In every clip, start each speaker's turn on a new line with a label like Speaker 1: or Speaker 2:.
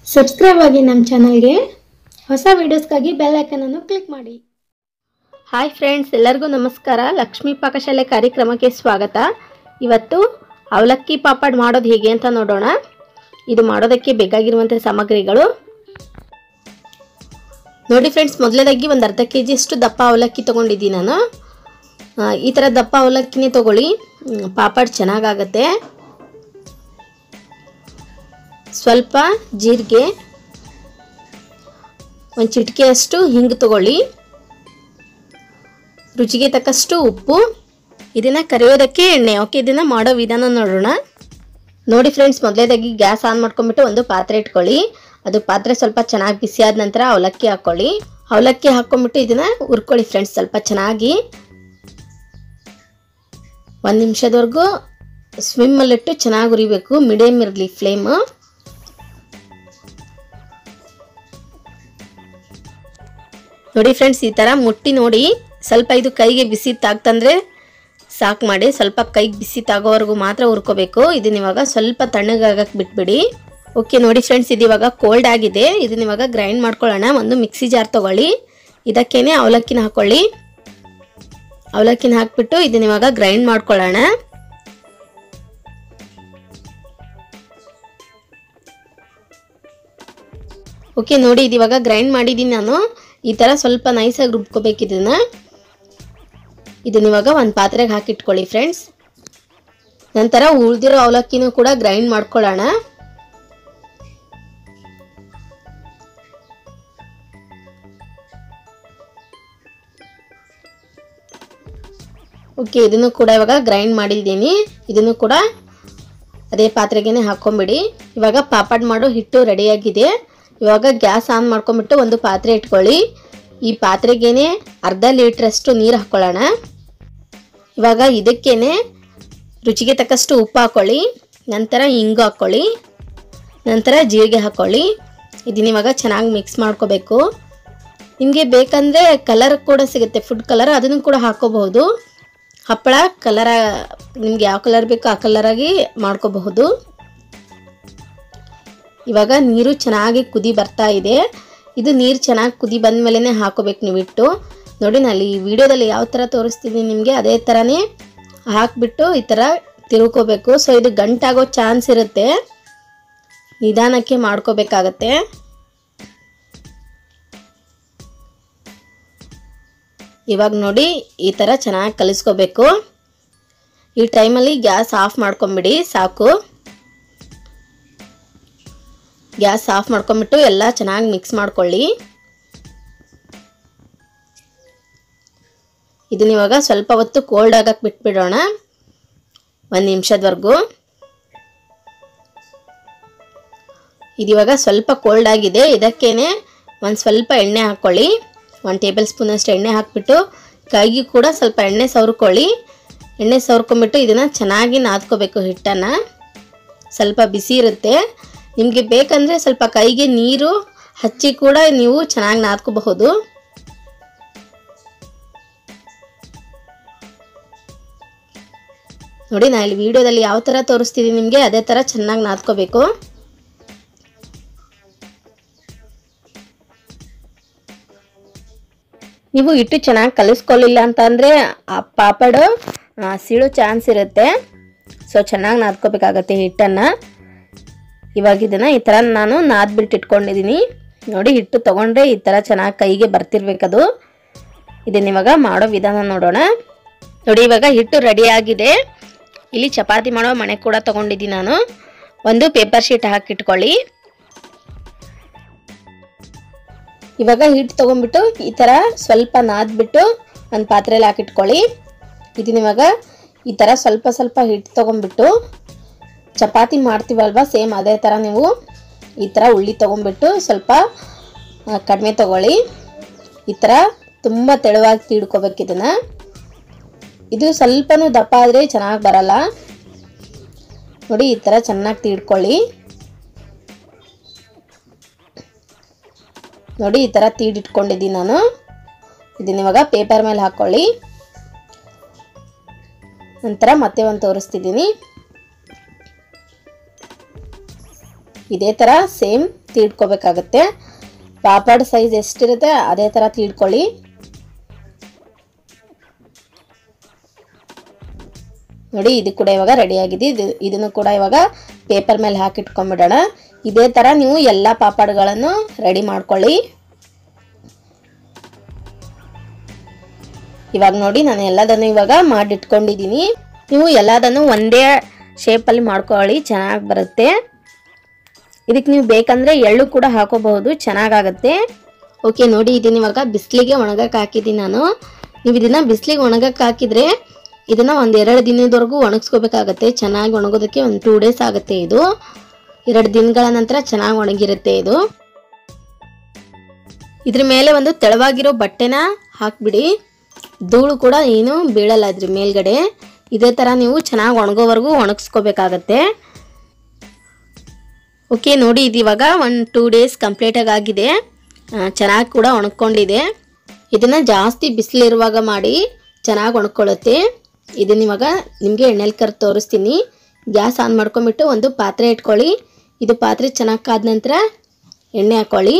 Speaker 1: subscribe ಆಗಿ ನಮ್ಮ ಚಾನಲ್ಗೆ ಹೊಸ ವಿಡಿಯೋಸ್ಗಾಗಿ ಬೆಲ್ ಐಕನನ್ನು ಕ್ಲಿಕ್ ಮಾಡಿ
Speaker 2: ಹಾಯ್ ಫ್ರೆಂಡ್ಸ್ ಎಲ್ಲರಿಗೂ ನಮಸ್ಕಾರ ಲಕ್ಷ್ಮೀ ಪಾಕಶಾಲೆ ಕಾರ್ಯಕ್ರಮಕ್ಕೆ ಸ್ವಾಗತ ಇವತ್ತು ಅವಲಕ್ಕಿ ಪಾಪಡ್ ಮಾಡೋದು ಹೇಗೆ ಅಂತ ನೋಡೋಣ ಇದು ಮಾಡೋದಕ್ಕೆ ಬೇಕಾಗಿರುವಂಥ ಸಾಮಗ್ರಿಗಳು ನೋಡಿ ಫ್ರೆಂಡ್ಸ್ ಮೊದಲನೇದಾಗಿ ಒಂದು ಅರ್ಧ ಕೆ ಜಿಯಷ್ಟು ದಪ್ಪ ಅವಲಕ್ಕಿ ತೊಗೊಂಡಿದ್ದೀನಿ ನಾನು ಆ, ಈ ಥರ ದಪ್ಪ ಅವಲಕ್ಕಿನೇ ತೊಗೊಳ್ಳಿ ಹ್ಮ್, ಪಾಪಡ್ ಚೆನ್ನಾಗಾಗತ್ತೆ ಸ್ವಲ್ಪ ಜೀರಿಗೆ ಒಂದು ಚಿಟಿಕೆಯಷ್ಟು ಹಿಂಗೆ ತಗೊಳ್ಳಿ ರುಚಿಗೆ ತಕ್ಕಷ್ಟು ಉಪ್ಪು ಇದನ್ನು ಕರಿಯೋದಕ್ಕೆ ಎಣ್ಣೆ ಓಕೆ ಇದನ್ನು ಮಾಡೋ ವಿಧಾನ ನೋಡೋಣ ನೋಡಿ ಫ್ರೆಂಡ್ಸ್ ಮೊದಲೇದಾಗಿ ಗ್ಯಾಸ್ ಆನ್ ಮಾಡ್ಕೊಂಡ್ಬಿಟ್ಟು ಒಂದು ಪಾತ್ರೆ ಇಟ್ಕೊಳ್ಳಿ ಅದು ಪಾತ್ರೆ ಸ್ವಲ್ಪ ಚೆನ್ನಾಗಿ ಬಿಸಿ ಆದ ನಂತರ ಅವಲಕ್ಕಿ ಹಾಕ್ಕೊಳ್ಳಿ ಅವಲಕ್ಕಿ ಹಾಕ್ಕೊಂಡ್ಬಿಟ್ಟು ಇದನ್ನು ಹುರ್ಕೊಳ್ಳಿ ಫ್ರೆಂಡ್ಸ್ ಸ್ವಲ್ಪ ಚೆನ್ನಾಗಿ ಒಂದು ನಿಮಿಷದವರೆಗೂ ಸ್ವಿಮ್ಮಲ್ಲಿಟ್ಟು ಚೆನ್ನಾಗಿ ಹುರಿಬೇಕು ಮೀಡಿಯಮ್ ಇರಲಿ ಫ್ಲೇಮು ನೋಡಿ ಫ್ರೆಂಡ್ಸ್ ಈ ಥರ ಮುಟ್ಟಿ ನೋಡಿ ಸ್ವಲ್ಪ ಇದು ಕೈಗೆ ಬಿಸಿ ತಾಗ್ತಂದ್ರೆ ಸಾಕು ಮಾಡಿ ಸ್ವಲ್ಪ ಕೈಗೆ ಬಿಸಿ ತಾಗೋವರೆಗೂ ಮಾತ್ರ ಹುರ್ಕೋಬೇಕು ಇದನ್ನ ಇವಾಗ ಸ್ವಲ್ಪ ತಣ್ಣಗಾಗಕ್ಕೆ ಬಿಟ್ಬಿಡಿ ಓಕೆ ನೋಡಿ ಫ್ರೆಂಡ್ಸ್ ಇದು ಇವಾಗ ಕೋಲ್ಡ್ ಆಗಿದೆ ಇದನ್ನ ಇವಾಗ ಗ್ರೈಂಡ್ ಮಾಡ್ಕೊಳ್ಳೋಣ ಒಂದು ಮಿಕ್ಸಿ ಜಾರ್ ತಗೊಳ್ಳಿ ಇದಕ್ಕೇನೆ ಅವಲಕ್ಕಿನ ಹಾಕೊಳ್ಳಿ ಅವಲಕ್ಕಿನ ಹಾಕ್ಬಿಟ್ಟು ಇದನ್ನ ಇವಾಗ ಗ್ರೈಂಡ್ ಮಾಡ್ಕೊಳ್ಳೋಣ ಓಕೆ ನೋಡಿ ಇದು ಇವಾಗ ಗ್ರೈಂಡ್ ಮಾಡಿದ್ದೀನಿ ನಾನು ಈ ಥರ ಸ್ವಲ್ಪ ನೈಸಾಗಿ ರುಬ್ಕೋಬೇಕು ಇದನ್ನ ಇದನ್ನ ಇವಾಗ ಒಂದು ಪಾತ್ರೆಗೆ ಹಾಕಿಟ್ಕೊಳ್ಳಿ ಫ್ರೆಂಡ್ಸ್ ನಂತರ ಉಳಿದಿರೋ ಅವಲಕ್ಕಿನೂ ಕೂಡ ಗ್ರೈಂಡ್ ಮಾಡ್ಕೊಳ್ಳೋಣ ಓಕೆ ಇದನ್ನು ಕೂಡ ಇವಾಗ ಗ್ರೈಂಡ್ ಮಾಡಿದ್ದೀನಿ ಇದನ್ನು ಕೂಡ ಅದೇ ಪಾತ್ರೆಗೇನೆ ಹಾಕೊಂಬಿಡಿ ಇವಾಗ ಪಾಪಡ್ ಮಾಡೋ ಹಿಟ್ಟು ರೆಡಿಯಾಗಿದೆ ಇವಾಗ ಗ್ಯಾಸ್ ಆನ್ ಮಾಡ್ಕೊಂಬಿಟ್ಟು ಒಂದು ಪಾತ್ರೆ ಇಟ್ಕೊಳ್ಳಿ ಈ ಪಾತ್ರೆಗೇನೆ ಅರ್ಧ ಲೀಟ್ರಷ್ಟು ನೀರು ಹಾಕ್ಕೊಳ್ಳೋಣ ಇವಾಗ ಇದಕ್ಕೇನೆ ರುಚಿಗೆ ತಕ್ಕಷ್ಟು ಉಪ್ಪು ಹಾಕ್ಕೊಳ್ಳಿ ನಂತರ ಹಿಂಗು ಹಾಕ್ಕೊಳ್ಳಿ ನಂತರ ಜೀರಿಗೆ ಹಾಕ್ಕೊಳ್ಳಿ ಇದನ್ನ ಇವಾಗ ಚೆನ್ನಾಗಿ ಮಿಕ್ಸ್ ಮಾಡ್ಕೋಬೇಕು ನಿಮಗೆ ಬೇಕಂದರೆ ಕಲರ್ ಕೂಡ ಸಿಗುತ್ತೆ ಫುಡ್ ಕಲರ್ ಅದನ್ನು ಕೂಡ ಹಾಕೋಬಹುದು ಹಪ್ಪಳ ಕಲರ ನಿಮ್ಗೆ ಯಾವ ಕಲರ್ ಬೇಕೋ ಆ ಕಲರಾಗಿ ಮಾಡ್ಕೋಬಹುದು ಇವಾಗ ನೀರು ಚೆನ್ನಾಗಿ ಕುದಿ ಬರ್ತಾ ಇದೆ ಇದು ನೀರು ಚೆನ್ನಾಗಿ ಕುದಿ ಬಂದ ಮೇಲೇ ಹಾಕೋಬೇಕು ನೀವು ಇಟ್ಟು ನೋಡಿ ನಾನು ಈ ವಿಡಿಯೋದಲ್ಲಿ ಯಾವ ಥರ ತೋರಿಸ್ತಿದ್ದೀನಿ ನಿಮಗೆ ಅದೇ ಥರನೇ ಹಾಕ್ಬಿಟ್ಟು ಈ ಥರ ತಿರುಕೋಬೇಕು ಸೊ ಇದು ಗಂಟಾಗೋ ಚಾನ್ಸ್ ಇರುತ್ತೆ ನಿಧಾನಕ್ಕೆ ಮಾಡ್ಕೋಬೇಕಾಗತ್ತೆ ಇವಾಗ ನೋಡಿ ಈ ಥರ ಚೆನ್ನಾಗಿ ಕಲಿಸ್ಕೋಬೇಕು ಈ ಟೈಮಲ್ಲಿ ಗ್ಯಾಸ್ ಆಫ್ ಮಾಡ್ಕೊಂಬಿಡಿ ಸಾಕು ಗ್ಯಾಸ್ ಆಫ್ ಮಾಡ್ಕೊಂಬಿಟ್ಟು ಎಲ್ಲ ಚೆನ್ನಾಗಿ ಮಿಕ್ಸ್ ಮಾಡ್ಕೊಳ್ಳಿ ಇದನ್ನ ಇವಾಗ ಸ್ವಲ್ಪ ಹೊತ್ತು ಕೋಲ್ಡ್ ಆಗಕ್ಕೆ ಬಿಟ್ಬಿಡೋಣ ಒಂದು ನಿಮಿಷದವರೆಗೂ ಇದಿವಾಗ ಸ್ವಲ್ಪ ಕೋಲ್ಡ್ ಆಗಿದೆ ಇದಕ್ಕೇನೆ ಒಂದು ಸ್ವಲ್ಪ ಎಣ್ಣೆ ಹಾಕ್ಕೊಳ್ಳಿ ಒಂದು ಟೇಬಲ್ ಸ್ಪೂನಷ್ಟು ಎಣ್ಣೆ ಹಾಕ್ಬಿಟ್ಟು ಕೈಗೆ ಕೂಡ ಸ್ವಲ್ಪ ಎಣ್ಣೆ ಸವರ್ಕೊಳ್ಳಿ ಎಣ್ಣೆ ಸವರ್ಕೊಂಬಿಟ್ಟು ಇದನ್ನು ಚೆನ್ನಾಗಿ ನಾದ್ಕೋಬೇಕು ಹಿಟ್ಟನ್ನು ಸ್ವಲ್ಪ ಬಿಸಿ ಇರುತ್ತೆ ನಿಮಗೆ ಬೇಕಂದರೆ ಸ್ವಲ್ಪ ಕೈಗೆ ನೀರು ಹಚ್ಚಿ ಕೂಡ ನೀವು ಚೆನ್ನಾಗಿ ನಾದ್ಕೋಬಹುದು ನೋಡಿ ನಾ ಇಲ್ಲಿ ವಿಡಿಯೋದಲ್ಲಿ ಯಾವ ಥರ ತೋರಿಸ್ತಿದ್ದೀನಿ ನಿಮಗೆ ಅದೇ ಥರ ಚೆನ್ನಾಗಿ ನಾದ್ಕೋಬೇಕು ನೀವು ಹಿಟ್ಟು ಚೆನ್ನಾಗಿ ಕಲಿಸ್ಕೊಳ್ಳಿಲ್ಲ ಅಂತಂದರೆ ಆ ಪಾಪಡು ಆ, ಸೀಳೋ ಚಾನ್ಸ್ ಇರುತ್ತೆ ಸೊ ಚೆನ್ನಾಗಿ ನಾದ್ಕೋಬೇಕಾಗತ್ತೆ ಹಿಟ್ಟನ್ನು ಇವಾಗ ಇದನ್ನು ಈ ಥರ ನಾನು ನಾದ್ಬಿಟ್ಟು ಇಟ್ಕೊಂಡಿದ್ದೀನಿ ನೋಡಿ ಹಿಟ್ಟು ತೊಗೊಂಡ್ರೆ ಈ ಥರ ಚೆನ್ನಾಗಿ ಕೈಗೆ ಬರ್ತಿರ್ಬೇಕದು ಇದನ್ನ ಇವಾಗ ಮಾಡೋ ವಿಧಾನ ನೋಡೋಣ ನೋಡಿ ಇವಾಗ ಹಿಟ್ಟು ರೆಡಿ ಆಗಿದೆ ಇಲ್ಲಿ ಚಪಾತಿ ಮಾಡೋ ಮಣೆ ಕೂಡ ತೊಗೊಂಡಿದ್ದೀನಿ ನಾನು ಒಂದು ಪೇಪರ್ ಶೀಟ್ ಹಾಕಿಟ್ಕೊಳ್ಳಿ ಇವಾಗ ಹಿಟ್ಟು ತೊಗೊಂಡ್ಬಿಟ್ಟು ಈ ಥರ ಸ್ವಲ್ಪ ನಾದ್ಬಿಟ್ಟು ಒಂದು ಪಾತ್ರೆಯಲ್ಲಿ ಹಾಕಿಟ್ಕೊಳ್ಳಿ ಇದನ್ನ ಇವಾಗ ಈ ಥರ ಸ್ವಲ್ಪ ಸ್ವಲ್ಪ ಹಿಟ್ಟು ತೊಗೊಂಡ್ಬಿಟ್ಟು ಚಪಾತಿ ಮಾಡ್ತೀವಲ್ವ ಸೇಮ್ ಅದೇ ಥರ ನೀವು ಈ ಥರ ಉಳ್ಳಿ ತೊಗೊಂಡ್ಬಿಟ್ಟು ಸ್ವಲ್ಪ ಆ, ಕಡಿಮೆ ತೊಗೊಳ್ಳಿ ಈ ಥರ ತುಂಬ ತೆಳುವಾಗಿ ತೀಡ್ಕೋಬೇಕು ಇದನ್ನು ಇದು ಸ್ವಲ್ಪನೂ ದಪ್ಪ ಆದರೆ ಚೆನ್ನಾಗಿ ಬರಲ್ಲ ನೋಡಿ ಈ ಥರ ಚೆನ್ನಾಗಿ ತೀಡ್ಕೊಳ್ಳಿ ನೋಡಿ ಈ ಥರ ತೀಡಿಟ್ಕೊಂಡಿದ್ದೀನಿ ನಾನು ಇದನ್ನ ಇವಾಗ ಪೇಪರ್ ಮೇಲೆ ಹಾಕ್ಕೊಳ್ಳಿ ನಂತರ ಮತ್ತೆ ಒಂದು ತೋರಿಸ್ತಿದ್ದೀನಿ ಇದೇ ಥರ ಸೇಮ್ ತೀಡ್ಕೋಬೇಕಾಗತ್ತೆ ಪಾಪಡ್ ಸೈಜ್ ಎಷ್ಟಿರುತ್ತೆ ಅದೇ ಥರ ತೀಡ್ಕೊಳ್ಳಿ ನೋಡಿ ಇದು ಕೂಡ ಇವಾಗ ರೆಡಿ ಆಗಿದೆ ಇದು ಇದನ್ನು ಕೂಡ ಇವಾಗ ಪೇಪರ್ ಮೇಲೆ ಹಾಕಿಟ್ಕೊಂಡ್ಬಿಡೋಣ ಇದೇ ಥರ ನೀವು ಎಲ್ಲ ಪಾಪಡ್ಗಳನ್ನು ರೆಡಿ ಮಾಡ್ಕೊಳ್ಳಿ ಇವಾಗ ನೋಡಿ ನಾನು ಎಲ್ಲದನ್ನು ಇವಾಗ ಮಾಡಿಟ್ಕೊಂಡಿದ್ದೀನಿ ನೀವು ಎಲ್ಲದನ್ನು ಒಂದೇ ಶೇಪಲ್ಲಿ ಮಾಡ್ಕೊಳ್ಳಿ ಚೆನ್ನಾಗಿ ಬರುತ್ತೆ ಇದಕ್ಕೆ ನೀವು ಬೇಕಂದ್ರೆ ಎಳ್ಳು ಕೂಡ ಹಾಕೋಬಹುದು ಚೆನ್ನಾಗಾಗತ್ತೆ ಓಕೆ ನೋಡಿ ಇದನ್ನ ಇವಾಗ ಬಿಸಿಲಿಗೆ ಒಣಗಕ್ಕೆ ಹಾಕಿದ್ದೀನಿ ನಾನು ನೀವು ಇದನ್ನ ಬಿಸಿಲಿಗೆ ಒಣಗಕ್ಕೆ ಹಾಕಿದ್ರೆ ಇದನ್ನ ಒಂದು ಎರಡು ದಿನದವರೆಗೂ ಒಣಗಿಸ್ಕೋಬೇಕಾಗತ್ತೆ ಚೆನ್ನಾಗಿ ಒಣಗೋದಕ್ಕೆ ಒಂದು ಟೂ ಡೇಸ್ ಆಗುತ್ತೆ ಇದು ಎರಡು ದಿನಗಳ ನಂತರ ಚೆನ್ನಾಗಿ ಒಣಗಿರುತ್ತೆ ಇದು ಇದ್ರ ಮೇಲೆ ಒಂದು ತೆಳವಾಗಿರೋ ಬಟ್ಟೆನ ಹಾಕ್ಬಿಡಿ ಧೂಳು ಕೂಡ ಏನು ಬೀಳಲ್ಲ ಇದ್ರ ಮೇಲ್ಗಡೆ ಇದೇ ಥರ ನೀವು ಚೆನ್ನಾಗಿ ಒಣಗೋವರೆಗೂ ಒಣಗಿಸ್ಕೋಬೇಕಾಗತ್ತೆ ಓಕೆ ನೋಡಿ ಇದು ಇವಾಗ ಒಂದು ಟೂ ಡೇಸ್ ಕಂಪ್ಲೀಟಾಗಿ ಆಗಿದೆ ಚೆನ್ನಾಗಿ ಕೂಡ ಒಣಕೊಂಡಿದೆ ಇದನ್ನು ಜಾಸ್ತಿ ಬಿಸಿಲಿರುವಾಗ ಮಾಡಿ ಚೆನ್ನಾಗಿ ಒಣಕೊಳ್ಳುತ್ತೆ ಇದನ್ನ ಇವಾಗ ನಿಮಗೆ ಎಣ್ಣೆಲಿ ಕರ್ ತೋರಿಸ್ತೀನಿ ಗ್ಯಾಸ್ ಆನ್ ಮಾಡ್ಕೊಂಬಿಟ್ಟು ಒಂದು ಪಾತ್ರೆ ಇಟ್ಕೊಳ್ಳಿ ಇದು ಪಾತ್ರೆ ಚೆನ್ನಾಗಿ ಕಾದ ನಂತರ ಎಣ್ಣೆ ಹಾಕ್ಕೊಳ್ಳಿ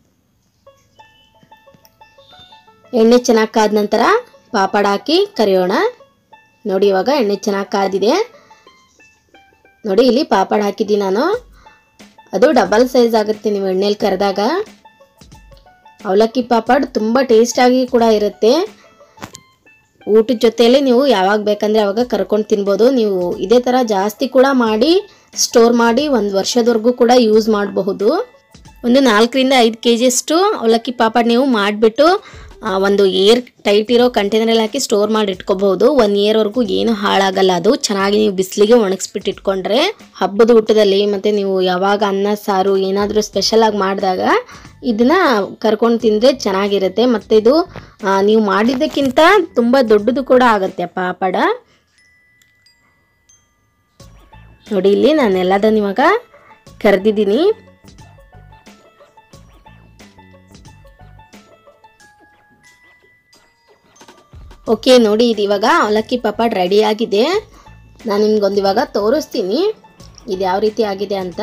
Speaker 2: ಎಣ್ಣೆ ಚೆನ್ನಾಗಿ ಕಾದ ನಂತರ ಪಾಪಡ ಹಾಕಿ ಕರಿಯೋಣ ನೋಡಿ ಇವಾಗ ಎಣ್ಣೆ ಚೆನ್ನಾಗಿ ಕಾದಿದೆ ನೋಡಿ ಇಲ್ಲಿ ಪಾಪಡ್ ಹಾಕಿದ್ದೀನಿ ನಾನು ಅದು ಡಬಲ್ ಸೈಜ್ ಆಗುತ್ತೆ ನೀವು ಎಣ್ಣೆಲಿ ಕರೆದಾಗ ಅವಲಕ್ಕಿ ಪಾಪಡ್ ತುಂಬ ಟೇಸ್ಟಾಗಿ ಕೂಡ ಇರುತ್ತೆ ಊಟದ ಜೊತೆಯಲ್ಲಿ ನೀವು ಯಾವಾಗ ಬೇಕಂದರೆ ಅವಾಗ ಕರ್ಕೊಂಡು ತಿನ್ಬೋದು ನೀವು ಇದೇ ಥರ ಜಾಸ್ತಿ ಕೂಡ ಮಾಡಿ ಸ್ಟೋರ್ ಮಾಡಿ ಒಂದು ವರ್ಷದವರೆಗೂ ಕೂಡ ಯೂಸ್ ಮಾಡಬಹುದು ಒಂದು ನಾಲ್ಕರಿಂದ ಐದು ಕೆ ಜಿಯಷ್ಟು ಅವಲಕ್ಕಿ ಪಾಪಡ್ ನೀವು ಮಾಡಿಬಿಟ್ಟು ಒಂದು ಏರ್ ಟೈಟ್ ಇರೋ ಕಂಟೈನರಲ್ಲಿ ಹಾಕಿ ಸ್ಟೋರ್ ಮಾಡಿ ಇಟ್ಕೋಬಹುದು ಒನ್ ಇಯರ್ವರೆಗೂ ಏನು ಹಾಳಾಗಲ್ಲ ಅದು ಚೆನ್ನಾಗಿ ನೀವು ಬಿಸಿಲಿಗೆ ಒಣಗಿಸ್ಬಿಟ್ಟು ಇಟ್ಕೊಂಡ್ರೆ ಹಬ್ಬದ ಊಟದಲ್ಲಿ ಮತ್ತು ನೀವು ಯಾವಾಗ ಅನ್ನ ಸಾರು ಏನಾದರೂ ಸ್ಪೆಷಲ್ ಆಗಿ ಮಾಡಿದಾಗ ಇದನ್ನ ಕರ್ಕೊಂಡು ತಿಂದರೆ ಚೆನ್ನಾಗಿರುತ್ತೆ ಮತ್ತು ಇದು ಆ, ನೀವು ಮಾಡಿದ್ದಕ್ಕಿಂತ ತುಂಬ ದೊಡ್ಡದು ಕೂಡ ಆಗುತ್ತೆ ಪಾಪಡ ನೋಡಿ ಇಲ್ಲಿ ನಾನು ಎಲ್ಲದನ್ನು ಇವಾಗ ಕರೆದಿದ್ದೀನಿ ಓಕೆ ನೋಡಿ ಇದು ಇವಾಗ ಅವಲಕ್ಕಿ ಪಾಪಡ್ ರೆಡಿ ಆಗಿದೆ ನಾನು ನಿಮ್ಗೊಂದು ಇವಾಗ ತೋರಿಸ್ತೀನಿ ಇದು ಯಾವ ರೀತಿ ಆಗಿದೆ ಅಂತ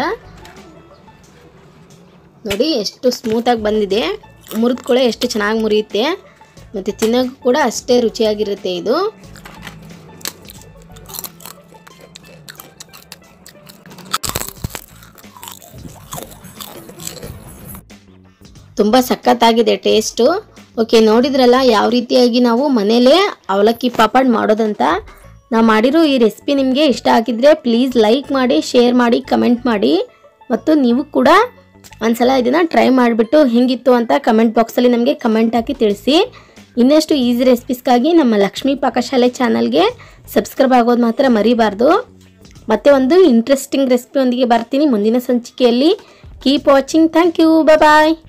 Speaker 2: ನೋಡಿ ಎಷ್ಟು ಸ್ಮೂತಾಗಿ ಬಂದಿದೆ ಮುರಿದ್ಕೊಳ್ಳೆ ಎಷ್ಟು ಚೆನ್ನಾಗಿ ಮುರಿಯುತ್ತೆ ಮತ್ತು ತಿನ್ನೋಕ್ಕೂ ಕೂಡ ಅಷ್ಟೇ ರುಚಿಯಾಗಿರುತ್ತೆ ಇದು ತುಂಬ ಸಖತ್ತಾಗಿದೆ ಟೇಸ್ಟು ಓಕೆ ನೋಡಿದ್ರಲ್ಲ ಯಾವ ರೀತಿಯಾಗಿ ನಾವು ಮನೇಲೇ ಅವಲಕ್ಕಿ ಪಾಪಡ್ ಮಾಡೋದಂತ ನಾ ಮಾಡಿರೋ ಈ ರೆಸಿಪಿ ನಿಮಗೆ ಇಷ್ಟ ಆಗಿದ್ರೆ ಪ್ಲೀಸ್ ಲೈಕ್ ಮಾಡಿ ಶೇರ್ ಮಾಡಿ ಕಮೆಂಟ್ ಮಾಡಿ ಮತ್ತು ನೀವು ಕೂಡ ಒಂದ್ಸಲ ಇದನ್ನು ಟ್ರೈ ಮಾಡಿಬಿಟ್ಟು ಹೆಂಗಿತ್ತು ಅಂತ ಕಮೆಂಟ್ ಬಾಕ್ಸಲ್ಲಿ ನಮಗೆ ಕಮೆಂಟ್ ಹಾಕಿ ತಿಳಿಸಿ ಇನ್ನಷ್ಟು ಈಸಿ ರೆಸಿಪೀಸ್ಗಾಗಿ ನಮ್ಮ ಲಕ್ಷ್ಮೀ ಪಾಕಶಾಲೆ ಚಾನಲ್ಗೆ ಸಬ್ಸ್ಕ್ರೈಬ್ ಆಗೋದು ಮಾತ್ರ ಮರಿಬಾರ್ದು ಮತ್ತೆ ಒಂದು ಇಂಟ್ರೆಸ್ಟಿಂಗ್ ರೆಸಿಪಿ ಒಂದಿಗೆ ಬರ್ತೀನಿ ಮುಂದಿನ ಸಂಚಿಕೆಯಲ್ಲಿ keep watching thank you bye